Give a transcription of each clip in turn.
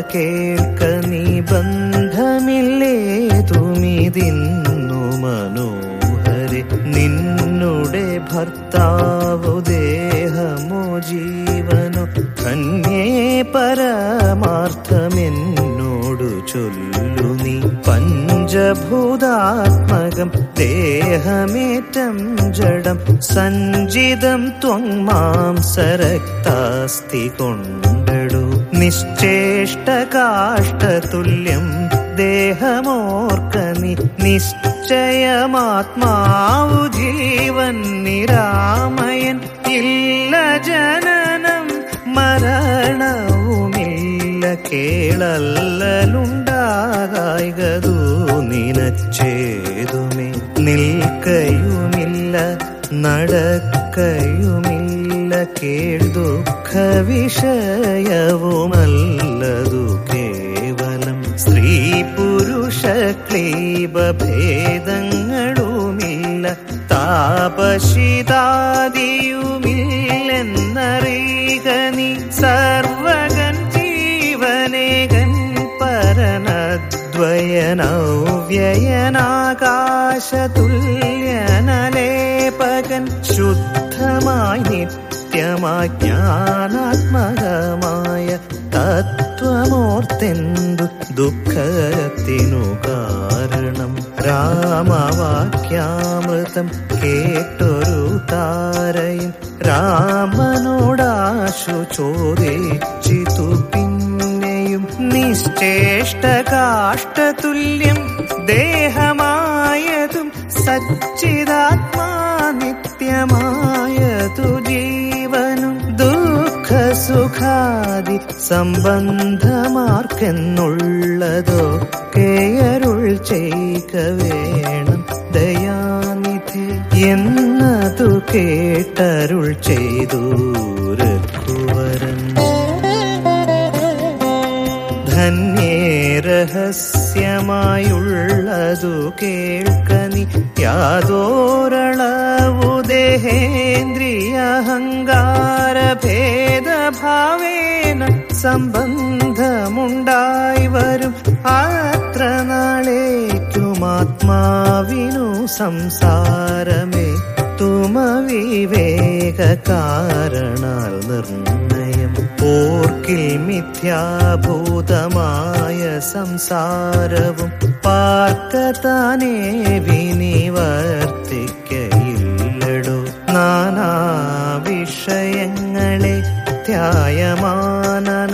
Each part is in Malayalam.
കേൾക്ക നീ ബന്ധമില്ലേതുമിതിന്നു മനോഹരെ നിന്നുടെ ഭർത്താവു ദേഹമോ ജീവനോ ധന്യേ പരമാർത്ഥമെന്നോടു ചൊല്ലു നീ പഞ്ചഭൂതാത്മകം ദേഹമേറ്റം ജഡം സഞ്ചിതം ത്വം മാംസരക്താസ്തി കൊണ്ടടു നിശ്ചേഷ്ടകാഷ്ടതുല്യം ദേഹമോർക്ക നീ നിശ്ചയമാത്മാവു ജീവൻ നിരാമയൻ ഇല്ല ജനനം മരണവുമില്ല കേളല്ലലുണ്ടാകായകതു നിനച്ചേതുമേ നിൽക്കയുമില്ല നടക്കയുമില്ല കേൾ ദുഃഖ വിഷയവുമല്ലതു കേവലം സ്ത്രീ പുരുഷ ക്ലീബ ഭേദങ്ങളുമില്ല താപശിതാദിയുമില്ലെന്നറിയുക നീ സർവകൻ ജീവനേകൻ പരനദ്വയനാകാശതുല്യനലേപകൻ ശുദ്ധമായി നിത്യമായി ജ്ഞാനാത്മകമായ തത്വമോർത്തെന്തു ദുഃഖത്തിനു കാരണം രാമവാക്യാമൃതം കേട്ടൊരു താരയും രാമനോടാശു ചോദിച്ചിതു പിന്നെയും നിശ്ചേഷ്ടകാഷ്ടതുല്യം ദേഹമായതും സച്ചിതാത്മാ നിത്യമായതു ജീവനും ദുഃഖസുഖാദി സംബന്ധമാർക്കെന്നുള്ളതൊക്കെ അരുൾ ചെയ്ക വേണം ദയാനിധി എന്നതു കേട്ടരുൾ ചെയ്തു രഘുവരൻ ധന്യേ രഹസ്യമായുള്ളതു കേൾക്കനി യാതോരളവു ദേഹേന്ദ്രിയഹങ്കാര ഭേദഭാവേന സംബന്ധമുണ്ടായി വരും അത്ര നാളേക്കുമാത്മാവിനു സംസാരമേ തുമവിവേക കാരണാൽ നിർണയം ഓർക്കിൽ മിഥ്യാഭൂതമായ സംസാരവും പാർക്കതാനേ വിനിവർത്തിക്കയില്ലടോ നാനാ വിഷയങ്ങളെ ധ്യായമാനന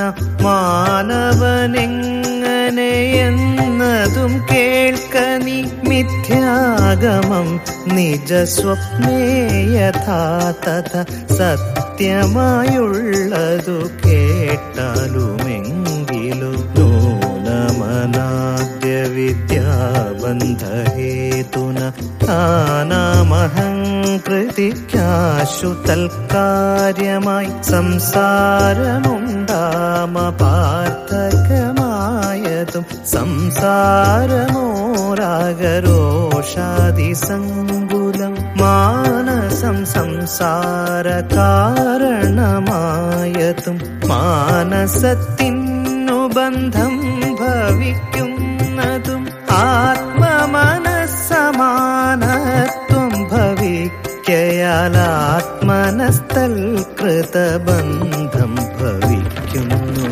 മാനവനെങ്ങനെ എന്നതും കേൾക്ക നീ മിഥ്യാഗമം നിജസ്വപ്നേ യഥാ തഥ സത്യമായുള്ളതു കേട്ടാലുമെങ്കിലു നൂനമനാദ്യ വിദ്യാബന്ധഹേതുന താനാമഹങ്കൃതിക്കാശു തൽക്കാര്യമായി സംസാരമുണ്ടാമ പാർത്ഥകമായതും സംസാരമോരാഗരോഷാദി സങ്കുലം മാനസം സംസാര കാരണമായതും മാനസത്തിനു ബന്ധം ഭവിക്കുന്നതും ആത്മമനസ്സമാനത്വം ഭവിക്കയാൽ ആത്മനസ്തൽ കൃതബന്ധം ഭവിക്കുന്നു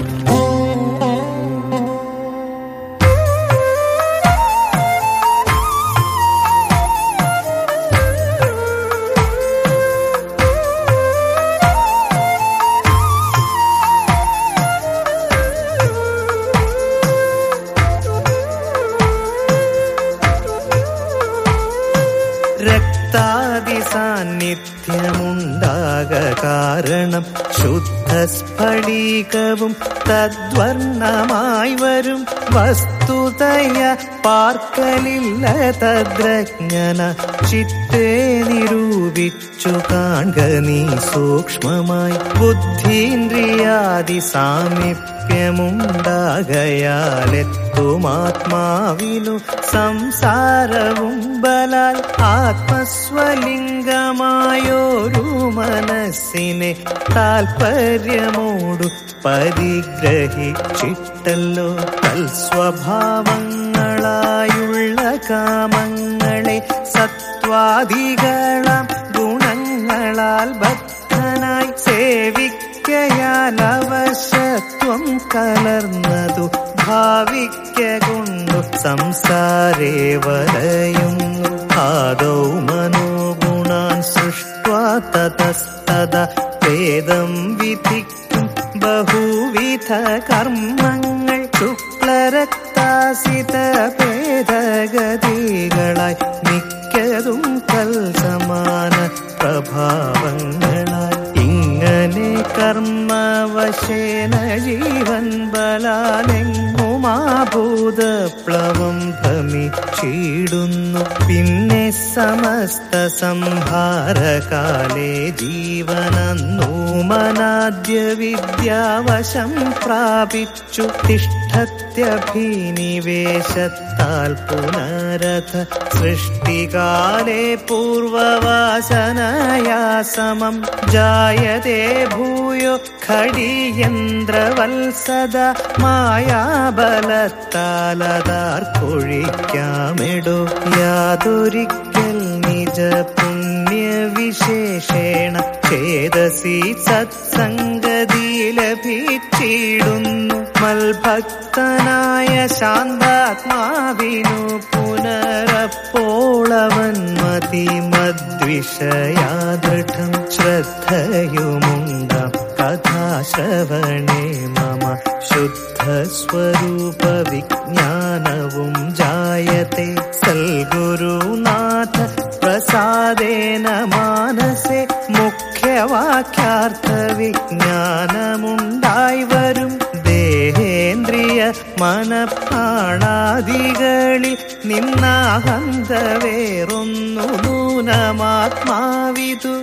രക്താദി സാന്നിധ്യമുണ്ടാക കാരണം ശുദ്ധ സ്ഫടികവും തദ്വർണമായി വരും വസ്തുതയ പാർക്കലില്ല തദ്രജ്ഞന ചിത്തേ നിരൂപിച്ചു കാണുക നീ സൂക്ഷ്മമായി ബുദ്ധീന്ദ്രിയാദി സാമീപ്യമുണ്ടാകയാലെത്തുമാത്മാവിനു സംസാരവും ബലാൽ ആത്മസ്വലിംഗമായൊരു മനസ്സിനെ താൽപര്യ താൽപര്യമോടു പരിഗ്രഹിച്ചിട്ടല്ലോ തൽസ്വഭാവങ്ങളായുള്ള കാമങ്ങളെ സത്വാദികളാം ഗുണങ്ങളാൽ ബദ്ധനായി സേവിക്കയാൽ അവശത്വം കലർന്നതു ഭാവിക്ക കൊണ്ടു സംസാരേ വലയുന്നു ആദൗ മനോഗുണാൻ സൃഷ്ട്വാ തതസ്തത വേദം വിധിക്കും ബഹുവിധ കർമ്മങ്ങൾ ശുക്ലരക്താസിത ഭേദഗതികളായി മിക്കതും തൽസമാന പ്രഭാവങ്ങളായി ഇങ്ങനെ കർമ്മവശേന ജീവൻ ബലാലെങ്ങുമാഭൂതപ്ലവം ഭ്രമിച്ചിടുന്നു പിന്നെ സമസ്ത സംഹാരകാലേ ജീവനന്നു മനാദ്യ വിദ്യാവശം പ്രാപിച്ചു തിഷ്ഠത്യഭിനിവേശത്താൽ പുനരഥ സൃഷ്ടികാലേ പൂർവവാസനയാ സമം ജായതേ ഭൂയോ ഖടിയന്ത്രവത്സദ മായാബലത്താലതാർക്കൊഴിക്കാമെടോ യാതൊരിക്കൽ നിജ പുണ്യവിശേഷേണ ചേതസി സത്സംഗതി ലഭിച്ചിടുന്നു മൽഭക്തനായ ശാന്താത്മാവിനു പുനരപ്പോളവൻ മതി മദ്വിഷയാദൃഢം ശ്രദ്ധയുമുണ്ടാം കഥാശ്രവണേ മമ ശുദ്ധസ്വരൂപ വിജ്ഞാനവും ജായത്തെ സൽഗുരുനാഥ പ്രസാദേന മാനസെ മുഖ്യവാക്യാർത്ഥ വിജ്ഞാനമുണ്ടായി വരും ദേഹേന്ദ്രിയ മനപ്രാണാദികളിൽ നിന്നാഹന്ത വേറൊന്നു നൂനമാത്മാവിതു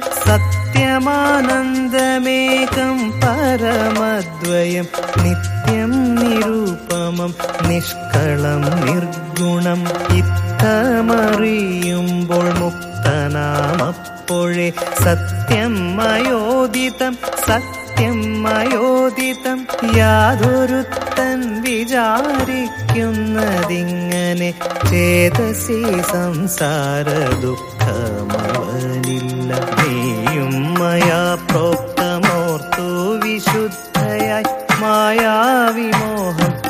സത്യമാനന്ദമേകം പരമദ്വയം നിത്യം നിരൂപമം നിഷ്കളം നിർഗുണം ഇത്തമറിയുമ്പോൾ മുക്തനാമപ്പോഴേ സത്യം മയോദിതം സത്യം മയോദിതം യാതൊരുത്തൻ വിചാരിക്കുന്നതിങ്ങനെ ചേതസി സംസാര ദുഃഖമവനില്ല നീയും മയാ പ്രോക്തമോർത്തു വിശുദ്ധയായി മായാവിമോഹം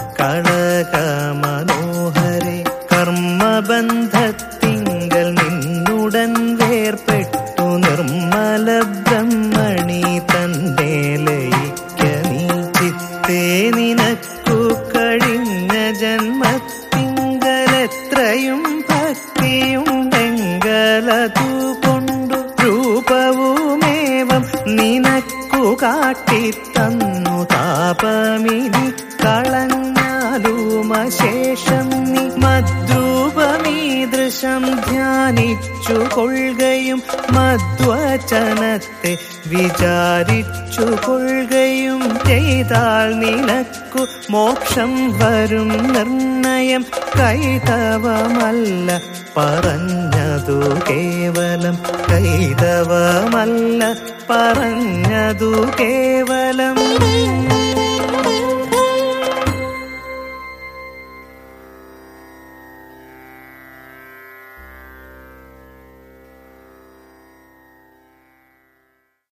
കളകമനോഹരെ കർമ്മബന്ധത്തിങ്കൽ നിന്നുടൻ വേർപെട്ടു നിർമ്മല ബ്രഹ്മണി തന്റെ ലയിക്ക നീ ചിത്തേ നിനക്കു കഴിഞ്ഞ ജന്മത്തിങ്കലെത്രയും ഭക്തിയുണ്ടെങ്കലതു കൊണ്ടു രൂപവുമേവം നിനക്കു കാട്ടിത്തന്നു താപമിനി കളഞ്ഞാലുമശേഷം നീ മദ്രൂപമീദൃശം ധ്യാനിച്ചു കൊള്ളുകയും മദ്വചനത്തെ വിചാരിച്ചു കൊള്ളുകയും ചെയ്താൽ നിനക്കു മോക്ഷം വരും നിർണയം കൈതവമല്ല പറഞ്ഞതു കേവലം കൈതവമല്ല പറഞ്ഞതു കേവലം